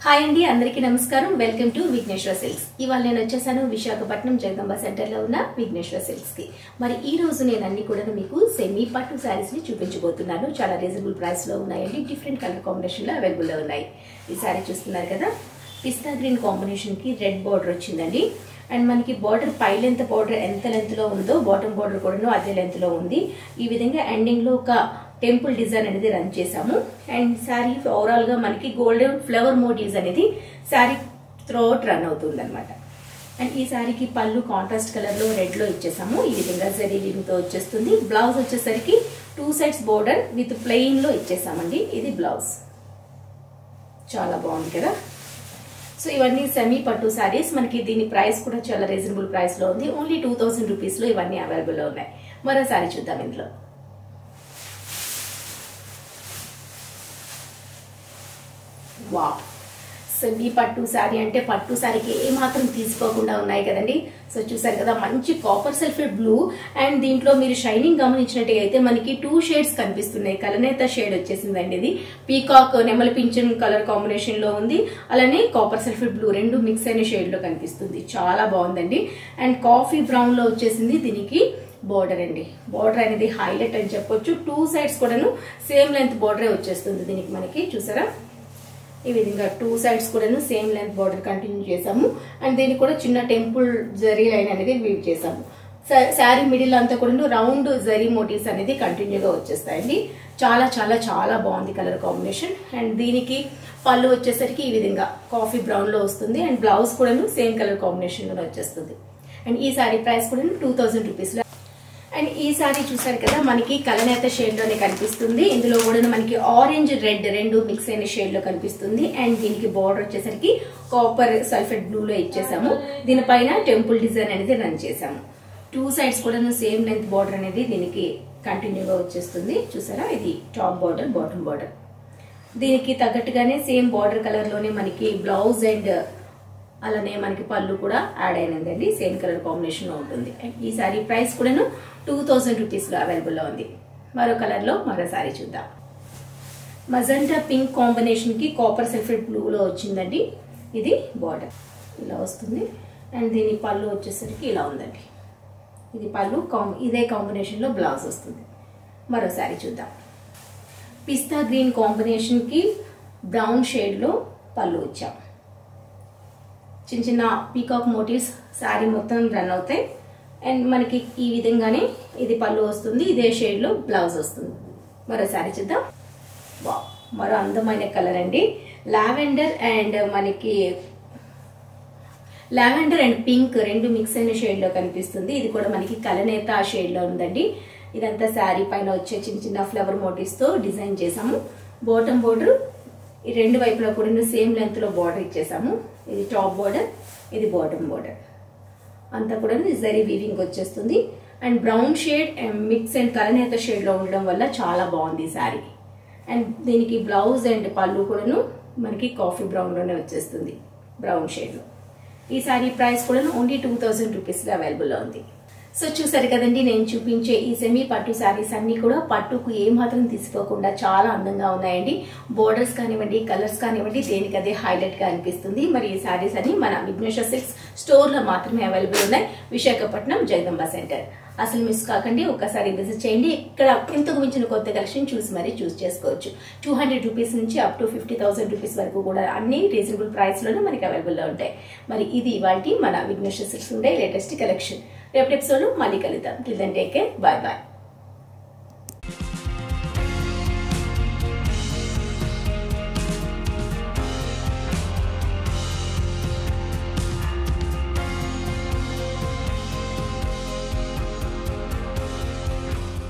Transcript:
hi అండి అందరికీ నమస్కారం వెల్కమ్ టు విఘ్నేశ్వర సిల్క్స్ ఇవాళ నేను వచ్చేసాను విశాఖపట్నం జగదంబ సెంటర్లో ఉన్న విఘ్నేశ్వర సిల్క్స్ కి మరి ఈ రోజు నేను అన్ని కూడా మీకు సెమీ పట్టు శారీస్ ని చూపించబోతున్నాను చాలా రీజనబుల్ ప్రైస్ లో ఉన్నాయండి డిఫరెంట్ కలర్ కాంబినేషన్ లో అవైలబుల్ లో ఉన్నాయి ఈ శారీ చూస్తున్నారు కదా పిస్తా గ్రీన్ కాంబినేషన్ కి రెడ్ బార్డర్ వచ్చిందండి అండ్ మనకి బార్డర్ పై లెంత్ బార్డర్ ఎంత లెంత్ లో ఉందో బాటమ్ బార్డర్ కూడా అదే లెంత్ లో ఉంది ఈ విధంగా ఎండింగ్ లో ఒక టెంపుల్ డిజైన్ అనేది రన్ చేసాము అండ్ శారీ ఓవరాల్ గా మనకి గోల్డెన్ ఫ్లవర్ మోటివ్స్ అనేది శారీ త్రోట్ రన్ అవుతుంది అనమాట అండ్ ఈ శారీకి పళ్ళు కాంట్రాస్ట్ కలర్ లో రెడ్ లో ఇచ్చేసాము ఈ విధంగా జరీ తో వచ్చేస్తుంది బ్లౌజ్ వచ్చేసరికి two sides border with plain లో ఇచ్చేసామండి ఇది బ్లౌజ్ చాలా బాగుంది కదా సో ఇవన్నీ సెమీ పట్టు శారీస్ మనకి దీని ప్రైస్ కూడా చాలా రీజనబుల్ ప్రైస్ లో ఉంది ఓన్లీ టూ థౌసండ్ రూపీస్ లో ఇవన్నీ అవైలబుల్ లో ఉన్నాయి మరో శారీ చూద్దాం ఇందులో వా సెమీ పట్టు శారీ అంటే పట్టు శారీకి ఏ మాత్రం తీసుకోకుండా ఉన్నాయి కదండి సో చూసారు కదా మంచి కాపర్ సల్ఫేట్ బ్లూ అండ్ దీంట్లో మీరు షైనింగ్ గమనించినట్టయితే మనకి టూ షేడ్స్ కనిపిస్తున్నాయి కలనేత షేడ్ వచ్చేసిందండి ఇది పీకాక్ నెమల పింఛన్ కలర్ కాంబినేషన్ లో ఉంది అలానే కాపర్ సల్ఫేట్ బ్లూ రెండు మిక్స్ అయిన షేడ్ లో కనిపిస్తుంది చాలా బాగుందండి అండ్ కాఫీ బ్రౌన్ లో వచ్చేసింది దీనికి బోర్డర్ అండి బోర్డర్ అనేది హైలైట్ అని చెప్పొచ్చు టూ సైడ్స్ కూడాను సేమ్ లెంత్ బోర్డరే వచ్చేస్తుంది దీనికి మనకి చూసారా ఈ విధంగా టూ సైడ్స్ కూడాను సేమ్ లెంత్ బార్డర్ కంటిన్యూ చేసాము అండ్ దీనికి కూడా చిన్న టెంపుల్ జరీ లైన్ అనేది వీవ్ చేసాము శారీ మిడిల్ అంతా కూడా రౌండ్ జరీ మోటివ్స్ అనేది కంటిన్యూగా వచ్చేస్తాయండి చాలా చాలా చాలా బాగుంది కలర్ కాంబినేషన్ అండ్ దీనికి పళ్ళు వచ్చేసరికి ఈ విధంగా కాఫీ బ్రౌన్ లో వస్తుంది అండ్ బ్లౌజ్ కూడాను సేమ్ కలర్ కాంబినేషన్ లో వచ్చేస్తుంది అండ్ ఈ సారీ ప్రైస్ కూడా టూ థౌసండ్ రూపీస్ లో అండ్ ఈ సారీ చూసారు కదా మనకి కలనేత షేడ్ లోనే కనిపిస్తుంది ఇందులో కూడా మనకి ఆరెంజ్ రెడ్ రెండు మిక్స్ అయిన షేడ్ లో కనిపిస్తుంది అండ్ దీనికి బార్డర్ వచ్చేసరికి కాపర్ సల్ఫేట్ బ్లూ లో ఇచ్చేసాము దీనిపైన టెంపుల్ డిజైన్ అనేది రన్ చేసాము టూ సైడ్స్ కూడా సేమ్ లెంత్ బార్డర్ అనేది దీనికి కంటిన్యూగా వచ్చేస్తుంది చూసారా ఇది టాప్ బార్డర్ బాటమ్ బార్డర్ దీనికి తగ్గట్టుగానే సేమ్ బార్డర్ కలర్ లోనే మనకి బ్లౌజ్ అండ్ అలానే మనకి పళ్ళు కూడా యాడ్ అయినదండి సేమ్ కలర్ కాంబినేషన్ లో ఉంటుంది అండ్ ఈ సారీ ప్రైస్ కూడాను టూ థౌసండ్ రూపీస్ లో అవైలబుల్ లో ఉంది మరో కలర్ లో మరో సారీ చూద్దాం మజంటా పింక్ కాంబినేషన్ కి కాపర్ సల్ఫేట్ బ్లూ లో వచ్చిందండి ఇది బార్డర్ ఇలా వస్తుంది అండ్ దీని పళ్ళు వచ్చేసరికి ఇలా ఉందండి ఇది పళ్ళు కాంబ్ ఇదే కాంబినేషన్ లో బ్లౌజ్ వస్తుంది మరో సారీ చూద్దాం పిస్తా గ్రీన్ కాంబినేషన్ కి బ్రౌన్ షేడ్ లో పళ్ళు వచ్చాం చిన్న చిన్న పీకాక్ మోటివ్స్ శారీ మొత్తం రన్ అవుతాయి అండ్ మనకి ఈ విధంగానే ఇది పళ్ళు వస్తుంది ఇదే షేడ్లో బ్లౌజ్ వస్తుంది మరో శారీ చూద్దాం వా మరో అందమైన కలర్ అండి లావెండర్ అండ్ మనకి లావెండర్ అండ్ పింక్ రెండు మిక్స్ అయిన షేడ్లో కనిపిస్తుంది ఇది కూడా మనకి కలనేత ఆ షేడ్లో ఉందండి ఇదంతా శారీ పైన వచ్చే చిన్న చిన్న ఫ్లవర్ మోటివ్స్తో డిజైన్ చేసాము బాటమ్ బోర్డర్ ఈ రెండు వైపులా కూడా సేమ్ లెంత్లో బార్డర్ ఇచ్చేసాము ఇది టాప్ బార్డర్ ఇది బాటమ్ బార్డర్ అంతా కూడా జరీ వీవింగ్ వచ్చేస్తుంది and brown shade and mix and కలనేత షేడ్లో ఉండడం వల్ల చాలా బాగుంది ఈ శారీ అండ్ దీనికి బ్లౌజ్ అండ్ పళ్ళు కూడాను మనకి కాఫీ బ్రౌన్లోనే వచ్చేస్తుంది బ్రౌన్ షేడ్లో ఈ శారీ ప్రైస్ కూడా ఓన్లీ టూ థౌజండ్ రూపీస్లో అవైలబుల్లో ఉంది సో చూసారు కదండి నేను చూపించే ఈ సెమీ పట్టు శారీస్ అన్ని కూడా పట్టుకు ఏమాత్రం తీసుకోకుండా చాలా అందంగా ఉన్నాయండి బోర్డర్స్ కానివ్వండి కలర్స్ కానివ్వండి దేనికి అదే హైలైట్ గా అనిపిస్తుంది మరి ఈ శారీస్ అన్ని మన విఘ్నేశ్వర సిల్క్స్ స్టోర్ లో మాత్రమే అవైలబుల్ ఉన్నాయి విశాఖపట్నం జగదంబ సెంటర్ అసలు మిస్ కాకండి ఒక్కసారి విజిట్ చేయండి ఇక్కడ ఇంతకు మించిన కొత్త కలెక్షన్ చూసి మరీ చూస్ చేసుకోవచ్చు టూ హండ్రెడ్ రూపీస్ నుంచి up to fifty thousand rupees వరకు కూడా అన్ని రీజనబుల్ ప్రైస్ లోనే మనకి అవైలబుల్ లో ఉంటాయి మరి ఇది ఇవాళ మన విఘ్నేశ్వర సిల్క్స్ ఉండే లేటెస్ట్ కలెక్షన్ రేపు ఎపిసోడ్ మళ్ళీ కలుద్దాం till then take care bye bye